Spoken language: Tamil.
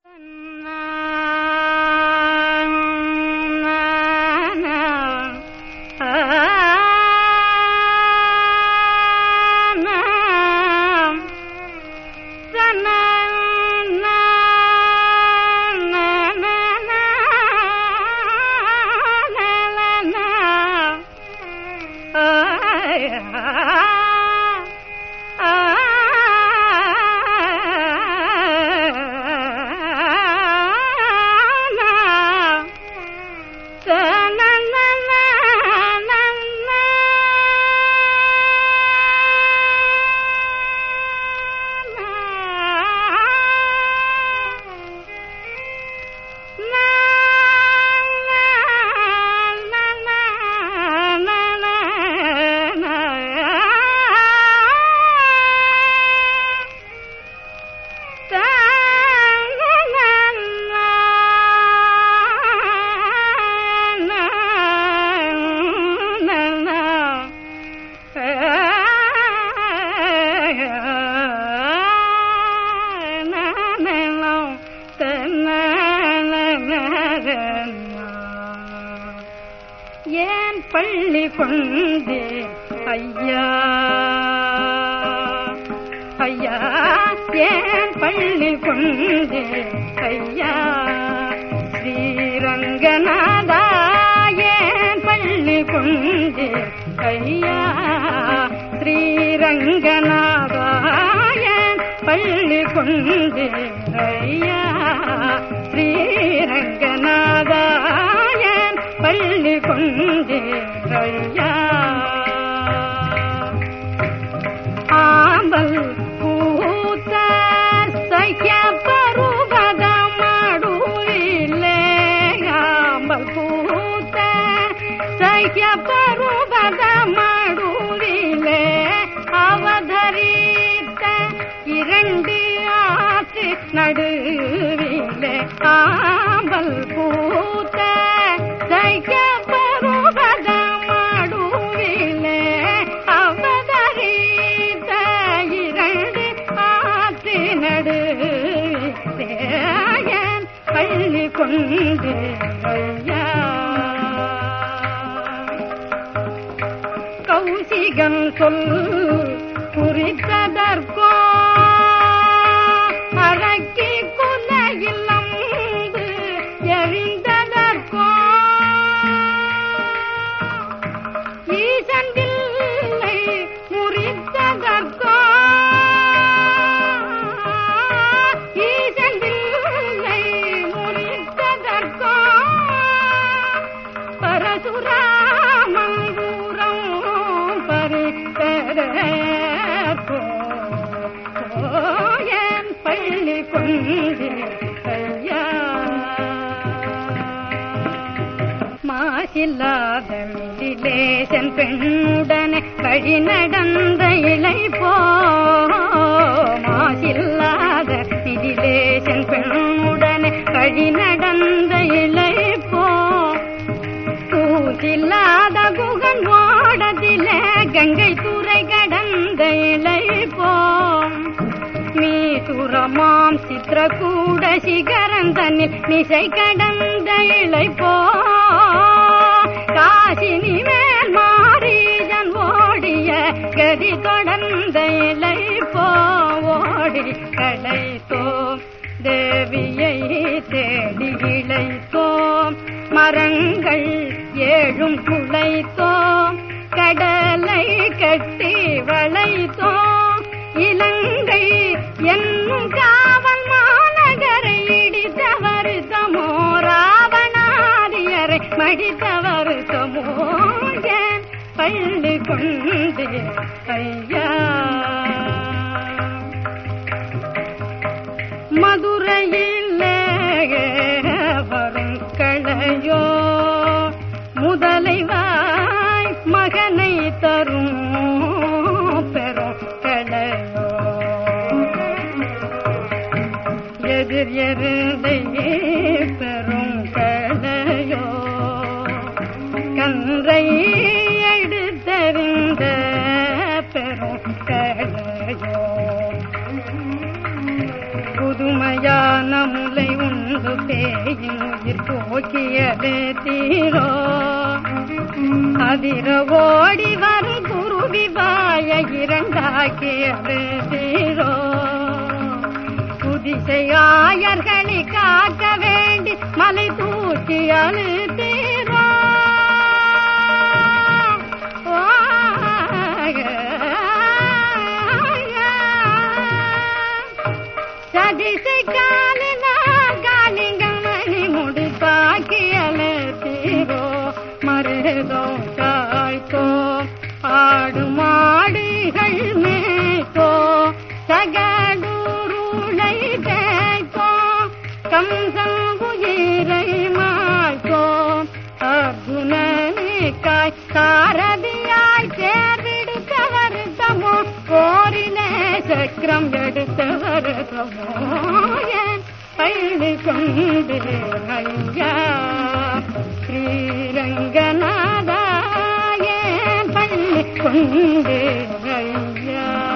ஏன் பள்ளி கொண்டே ஐயா ஐயா ஏன் பள்ளி கொண்டே ஐயா ஸ்ரீரங்கநாதா ஏன் பள்ளி கொண்டே ஐயா ஸ்ரீரங்கநாதா ஏன் பள்ளி கொண்டே ஐயா ஸ்ரீரங்கநாதா ஏன் பள்ளி கொண்டே ஐயா ஆம்பல் பூத்த ಸಹ್ಯ ಪರುಗದ ಮಾಡುವಿಲೆ ಆಂಬಲ್ ಪೂತ ಸಹ್ಯ ಪರುಗದ ಮಾಡುವಿಲೆ அவதரித்த இரண்டு ஆற்று நடுவிலே ஆம்பல் பூத்த சைக்க பருவத மாடுவிலே அவதரித்த இரண்டு ஆற்று நடுவிலே என் பள்ளி கொண்டு ஐயா கௌசிகன் சொல் குறித்ததற்கோ அரக்கி குலையில் அம்பு எறிந்ததற்கோ ஈசன் வில்லை முறித்ததற்கோ ஈசன் வில்லை முறித்ததற்கோ பரசுராமன் பூரம் பறித்ததற்கோ என் பள்ளி கொண்டு ஐயா மாசில்லாத மிதிலேசன் பெண்ணுடனே வழி நடந்த இலை போ மாசில்லாத மிதிலேசன் பெண்ணுடனே வழி நடந்த இலை போ கூசில்லாத குகன் ஓடதிலே கங்கை துறை கடந்த இலை போ மீசுரமாம் சித்திரகூட சிகரந்தனில் மிசை கடந்த இலை போ காசினி மேல் மாறீஜன் ஓடிய கதி தொடர்ந்த இலை போ ஓடி களைத்தோம் தேவியை தேடி இழைத்தோம் மரங்கள் ஏழும் குலைத்தோம் கடலை கட்டி வளைத்தோம் இலங்கை என்னும் காவல் மாநகரை இடித்த வருத்தமோ ராவணாதியரை மடித்த வருத்தமோ என் பள்ளி கொண்டு ஐயா மதுரையிலே வரும் களையோ முதலைவாய் மகனை தரும் பெரும் களையோ எதிர் எருதை பெரும் களையோ கன்றை எடுத்தறிந்த பெரும் களையோ புதுமை சுவையான முலை உண்டு பேயின் உயிர் போக்கியது தீரோ அதிர ஓடி வரும் குருவி வாய இரண்டாக்கியது தீரோ புதிசையாயர்களை காக்க வேண்டி மலை தூக்கி அழுத்தீரோ சதிசை காலினா காலிங்கள் மணி முடிப்பாக்கி அழுத்தீரோ மருதோ காய்க்கோ ஆடு மாடுகள் மேய்க்கோ சகடூருளை தேய்க்கோ கம்சம் உயிரை மாய்க்கோ அர்ஜுனனை காய் சாரதியாய் சேர்விடுத்தவர் தமோ போரிலே சக்கரம் எடுத்தவர் தமோ என் பள்ளி கொண்டு ஐயா ஸ்ரீரங்கநாதா என் பள்ளி கொண்டு ஐயா